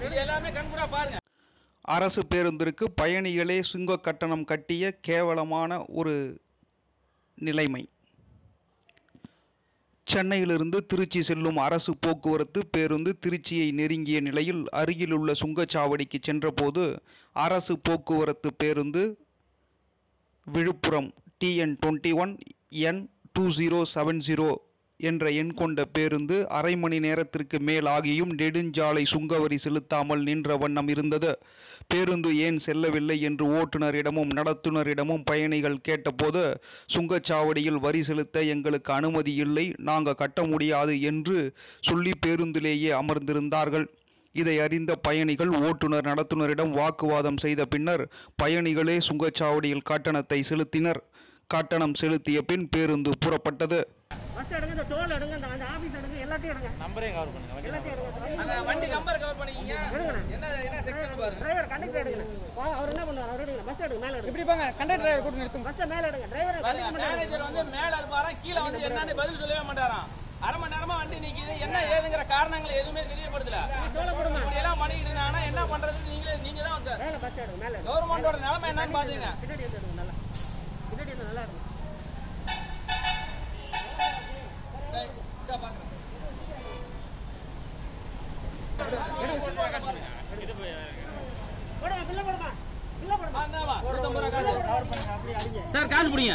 இது எல்லாமே கண்கூடா பாருங்க அரசு பேருந்திற்கு பயணிகளே சுங்க கட்டணம் கட்டிய கேவலமான ஒரு நிலைமை சென்னையிலிருந்து திருச்சி செல்லும் அரசு போக்குவரத்து பேருந்து திருச்சியை நெருங்கிய நிலையில் அருகிலுள்ள சுங்கச்சாவடிக்கு சென்றபோது அரசு போக்குவரத்து பேருந்து Villupuram TN twenty one N two zero seven zero என்ற எண் கொண்ட பேருந்து அரை மணி நேரத்திற்கு மேல் ஆகியும் நெடுஞ்சாலை சுங்கவரி செலுத்தாமல் நின்ற வண்ணம் இருந்தது பேருந்து ஏன் செல்லவில்லை என்று ஓட்டுநரிடமும் நடத்துனரிடமும் பயணிகள் கேட்டபோது சுங்கச்சாவடியில் வரி செலுத்த எங்களுக்கு அனுமதி இல்லை நாங்கள் கட்ட முடியாது என்று சொல்லி பேருந்திலேயே அமர்ந்திருந்தார்கள் இதை அறிந்த பயணிகள் ஓட்டுநர் நடத்துனரிடம் வாக்குவாதம் செய்த பின்னர் பயணிகளே சுங்கச்சாவடியில் கட்டணத்தை செலுத்தினர் கட்டணம் செலுத்திய பின் பேருந்து புறப்பட்டது பஸ் எடுங்க இந்த டோல் எடுங்க இந்த அந்த ஆபீஸ் எடுங்க எல்லாத்தையும் எடுங்க நம்பரே கவர் பண்ணுங்க வண்டி எல்லாத்தையும் எடுங்க அந்த வண்டி நம்பர் கவர் பண்ணிக்கிங்க என்ன என்ன செக்ஷன் பாருங்க டிரைவர் கண்டக்டர் எடுங்க வா, அவர் என்ன பண்ணுவார் அவர் எடுங்க பஸ் எடுங்க மேல எடுங்க இப்படி பாங்க கண்டக்டர் கூட்டு நிறுத்துங்க பஸ்ஸை மேல எடுங்க டிரைவர் பாருங்க மேனேஜர் வந்து மேல இருப்பாராம் கீழே வந்து என்னன்னு பதில் சொல்லவே மாட்டாராம் அரை மணி நேரமா வண்டி நிக்குது என்ன ஏதுங்கிற காரணங்கள் எதுவுமே தெரியப்படுத்தல இப்படி எல்லாம் பண்ணிட்டு இருந்தாங்கன்னா என்ன பண்றதுன்னு நீங்களே நீங்க தான் வந்து மேல பஸ் எடுங்க மேல எடுங்க கவர்மெண்டோட நிலைமை என்னன்னு பாத்துங்க பின்னாடி வந்து எடுங்க நல்லா பின்னாடி வந்து நல்லா இருக்கும் இதா பாக்குறேன் போடுங்க பில்ல போடுங்க பில்ல போடுங்க ஆந்தாமா இருபத்தொன்பது ரூபா காசு சார் காசு பிடிங்க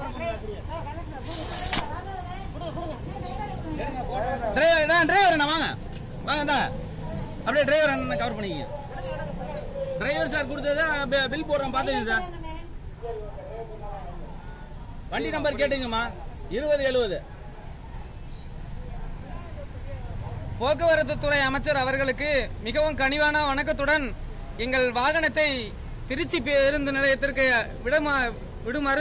டிரைவர் டிரைவர் என்ன வாங்க வாங்க இந்தா அப்படியே டிரைவர் அண்ணன் கவர் பண்ணிக்கங்க டிரைவர் சார் கொடுத்தது பி- பில் போடுறோம் பார்த்துங்க சார் வண்டி நம்பர் கேட்டுங்கம்மா இருபது எழுபது போக்குவரத்து துறை அமைச்சர் அவர்களுக்கு மிகவும் கனிவான வணக்கத்துடன் எங்கள் வாகனத்தை திருச்சி பேருந்து நிலையத்திற்கு விடுமா விடுமாறு